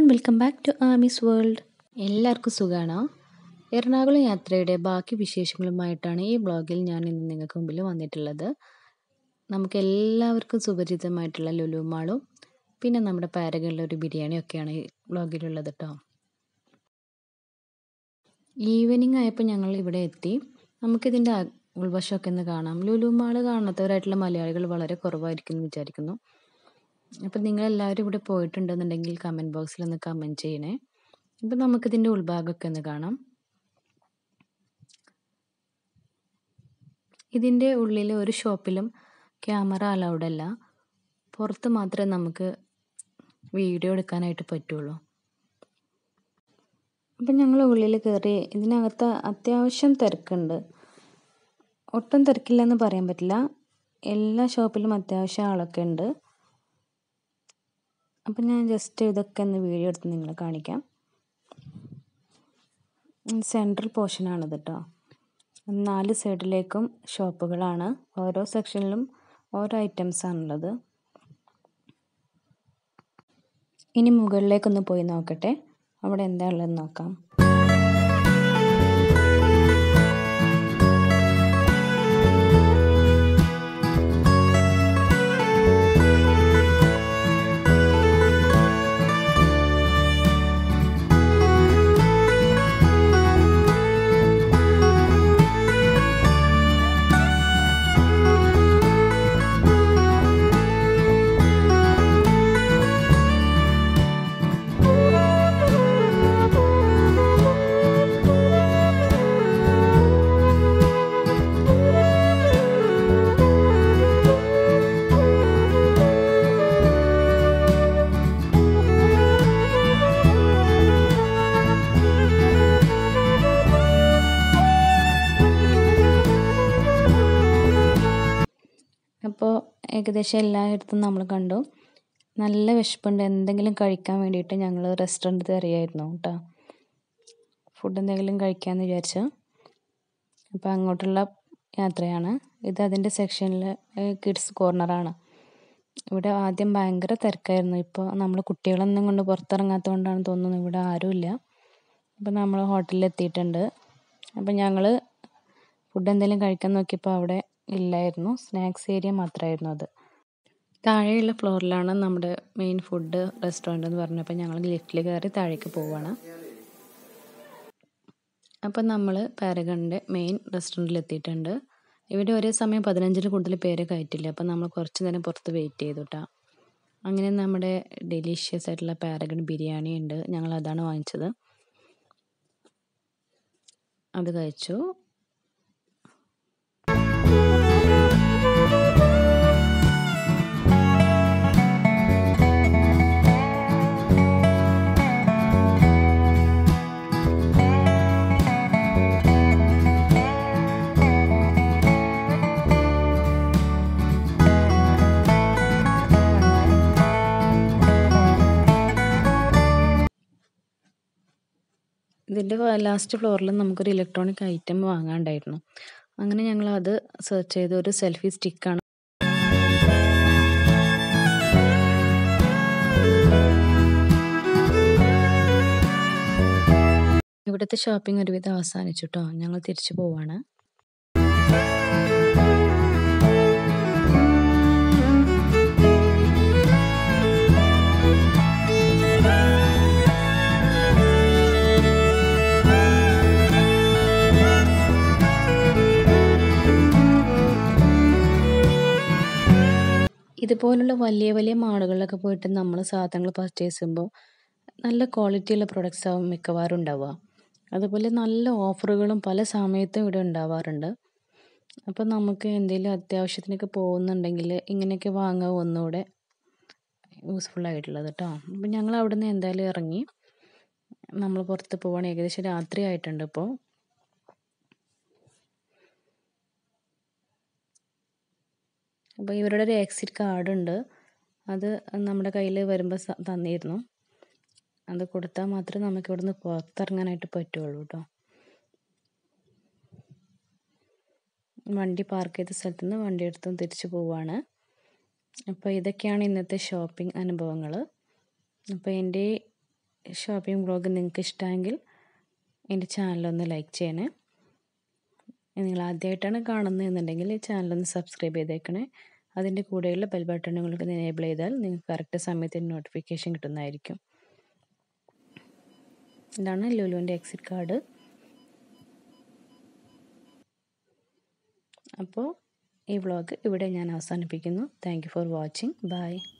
and welcome back to ആമീസ് world എല്ലാവർക്കും സുഖമാണോ എറണാകുളം യാത്രയുടെ ബാക്കി വിശേഷങ്ങളുമായിട്ടാണ് ഈ ബ്ലോഗിൽ ഞാൻ ഇന്ന് നിങ്ങൾക്ക് മുമ്പിൽ വന്നിട്ടുള്ളത് നമുക്ക് എല്ലാവർക്കും സുപരിചിതമായിട്ടുള്ള ലുലു മാളും പിന്നെ നമ്മുടെ പാരഗണിലെ ഒരു ബിരിയാണിയൊക്കെയാണ് ഈ ബ്ലോഗിലുള്ളത് കേട്ടോ ഈവനിങ് ആയപ്പോൾ ഞങ്ങൾ ഇവിടെ എത്തി നമുക്കിതിൻ്റെ അ- ഉൾവശമൊക്കെ ഒന്ന് കാണാം ലുലു മാള് കാണാത്തവരായിട്ടുള്ള മലയാളികൾ വളരെ കുറവായിരിക്കും എന്ന് വിചാരിക്കുന്നു അപ്പം നിങ്ങളെല്ലാവരും ഇവിടെ പോയിട്ടുണ്ടെന്നുണ്ടെങ്കിൽ കമൻറ്റ് ബോക്സിൽ ഒന്ന് കമൻറ്റ് ചെയ്യണേ അപ്പം നമുക്കിതിൻ്റെ ഉൾഭാഗമൊക്കെ ഒന്ന് കാണാം ഇതിൻ്റെ ഉള്ളിൽ ഒരു ഷോപ്പിലും ക്യാമറ അലൗഡ് അല്ല പുറത്ത് മാത്രമേ നമുക്ക് വീഡിയോ എടുക്കാനായിട്ട് പറ്റുള്ളൂ അപ്പം ഞങ്ങൾ ഉള്ളിൽ കയറി ഇതിനകത്ത് അത്യാവശ്യം തിരക്കുണ്ട് ഒട്ടും തിരക്കില്ലെന്ന് പറയാൻ പറ്റില്ല എല്ലാ ഷോപ്പിലും അത്യാവശ്യം ആളൊക്കെ ഉണ്ട് അപ്പം ഞാൻ ജസ്റ്റ് ഇതൊക്കെ ഒന്ന് വീഡിയോ എടുത്ത് നിങ്ങളെ കാണിക്കാം സെൻട്രൽ പോർഷനാണിത് കേട്ടോ നാല് സൈഡിലേക്കും ഷോപ്പുകളാണ് ഓരോ സെക്ഷനിലും ഓരോ ഐറ്റംസ് ആണുള്ളത് ഇനി മുകളിലേക്കൊന്ന് പോയി നോക്കട്ടെ അവിടെ എന്താ ഉള്ളതെന്ന് നോക്കാം അപ്പോൾ ഏകദേശം എല്ലായിടത്തും നമ്മൾ കണ്ടു നല്ല വിശപ്പുണ്ട് എന്തെങ്കിലും കഴിക്കാൻ വേണ്ടിയിട്ട് ഞങ്ങൾ റെസ്റ്റോറൻറ്റ് തിരയായിരുന്നു കേട്ടോ ഫുഡ് എന്തെങ്കിലും കഴിക്കാമെന്ന് വിചാരിച്ചു അപ്പോൾ അങ്ങോട്ടുള്ള യാത്രയാണ് ഇത് അതിൻ്റെ സെക്ഷനിൽ കിഡ്സ് കോർണറാണ് ഇവിടെ ആദ്യം ഭയങ്കര തിരക്കായിരുന്നു ഇപ്പോൾ നമ്മൾ കുട്ടികളൊന്നും കൊണ്ട് പുറത്തിറങ്ങാത്തത് കൊണ്ടാണ് തോന്നുന്നു ഇവിടെ ആരുമില്ല അപ്പോൾ നമ്മൾ ഹോട്ടലിൽ എത്തിയിട്ടുണ്ട് അപ്പോൾ ഞങ്ങൾ ഫുഡ് എന്തെങ്കിലും കഴിക്കാൻ നോക്കിയപ്പോൾ അവിടെ ഇല്ലായിരുന്നു സ്നാക്സ് ഏരിയ മാത്രമായിരുന്നു അത് താഴെയുള്ള ഫ്ലോറിലാണ് നമ്മുടെ മെയിൻ ഫുഡ് റെസ്റ്റോറൻറ്റ് എന്ന് പറഞ്ഞപ്പോൾ ഞങ്ങൾ ലിഫ്റ്റിൽ കയറി താഴേക്ക് പോവുകയാണ് അപ്പം നമ്മൾ പാരഗണിൻ്റെ മെയിൻ റെസ്റ്റോറൻറ്റിൽ എത്തിയിട്ടുണ്ട് ഇവിടെ ഒരേ സമയം പതിനഞ്ചിന് കൂടുതൽ പേര് കയറ്റില്ല അപ്പം നമ്മൾ കുറച്ച് നേരം പുറത്ത് വെയിറ്റ് ചെയ്തു കേട്ടോ അങ്ങനെ നമ്മുടെ ഡെലീഷ്യസ് ആയിട്ടുള്ള പാരഗൺ ബിരിയാണി ഉണ്ട് ഞങ്ങൾ അതാണ് വാങ്ങിച്ചത് അത് കഴിച്ചു ഇതിൻ്റെ ലാസ്റ്റ് ഫ്ലോറിൽ നമുക്കൊരു ഇലക്ട്രോണിക് ഐറ്റം വാങ്ങാണ്ടായിരുന്നു അങ്ങനെ ഞങ്ങൾ അത് സെർച്ച് ചെയ്ത് ഒരു സെൽഫി സ്റ്റിക്കാണ് ഇവിടുത്തെ ഷോപ്പിംഗ് ഒരുവിധം അവസാനിച്ചു കേട്ടോ ഞങ്ങൾ തിരിച്ചു പോവാണ് ഇതുപോലുള്ള വലിയ വലിയ മാളുകളിലൊക്കെ പോയിട്ട് നമ്മൾ സാധനങ്ങൾ പർച്ചേസ് ചെയ്യുമ്പോൾ നല്ല ക്വാളിറ്റിയുള്ള പ്രൊഡക്ട്സ് ആവും മിക്കവാറും ഉണ്ടാവുക അതുപോലെ നല്ല ഓഫറുകളും പല സമയത്തും ഇവിടെ ഉണ്ടാവാറുണ്ട് അപ്പോൾ നമുക്ക് എന്തെങ്കിലും അത്യാവശ്യത്തിനൊക്കെ പോകുന്നുണ്ടെങ്കിൽ ഇങ്ങനെയൊക്കെ വാങ്ങുക ഒന്നുകൂടെ യൂസ്ഫുൾ ആയിട്ടുള്ളത് കേട്ടോ അപ്പം ഞങ്ങൾ അവിടെ നിന്ന് എന്തായാലും ഇറങ്ങി നമ്മൾ പുറത്ത് പോവാണ് ഏകദേശം രാത്രി ആയിട്ടുണ്ട് ഇപ്പോൾ അപ്പോൾ ഇവരുടെ ഒരു എക്സിറ്റ് കാർഡ് ഉണ്ട് അത് നമ്മുടെ കയ്യിൽ വരുമ്പോൾ സ- തന്നിരുന്നു അത് കൊടുത്താൽ മാത്രമേ നമുക്ക് ഇവിടുന്ന് പുറത്തിറങ്ങാനായിട്ട് പറ്റുള്ളൂ കേട്ടോ വണ്ടി പാർക്ക് ചെയ്ത സ്ഥലത്ത് നിന്ന് വണ്ടി എടുത്തും തിരിച്ചു പോവാണ് അപ്പോൾ ഇതൊക്കെയാണ് ഇന്നത്തെ ഷോപ്പിംഗ് അനുഭവങ്ങൾ അപ്പോൾ എൻ്റെ ഷോപ്പിംഗ് വ്ളോഗ് നിങ്ങൾക്ക് ഇഷ്ടമെങ്കിൽ എൻ്റെ ചാനലൊന്ന് ലൈക്ക് ചെയ്യണേ നിങ്ങൾ ആദ്യമായിട്ടാണ് കാണുന്നതെന്നുണ്ടെങ്കിൽ ഈ ചാനലൊന്ന് സബ്സ്ക്രൈബ് ചെയ്തേക്കണേ അതിൻ്റെ കൂടെയുള്ള ബെൽ ബട്ടണുകൾക്ക് എനേബിൾ ചെയ്താൽ നിങ്ങൾക്ക് കറക്റ്റ് സമയത്ത് നോട്ടിഫിക്കേഷൻ കിട്ടുന്നതായിരിക്കും ഇതാണ് ലുലുവിൻ്റെ എക്സിറ്റ് കാർഡ് അപ്പോൾ ഈ വ്ളോഗ് ഇവിടെ ഞാൻ അവസാനിപ്പിക്കുന്നു thank you for watching by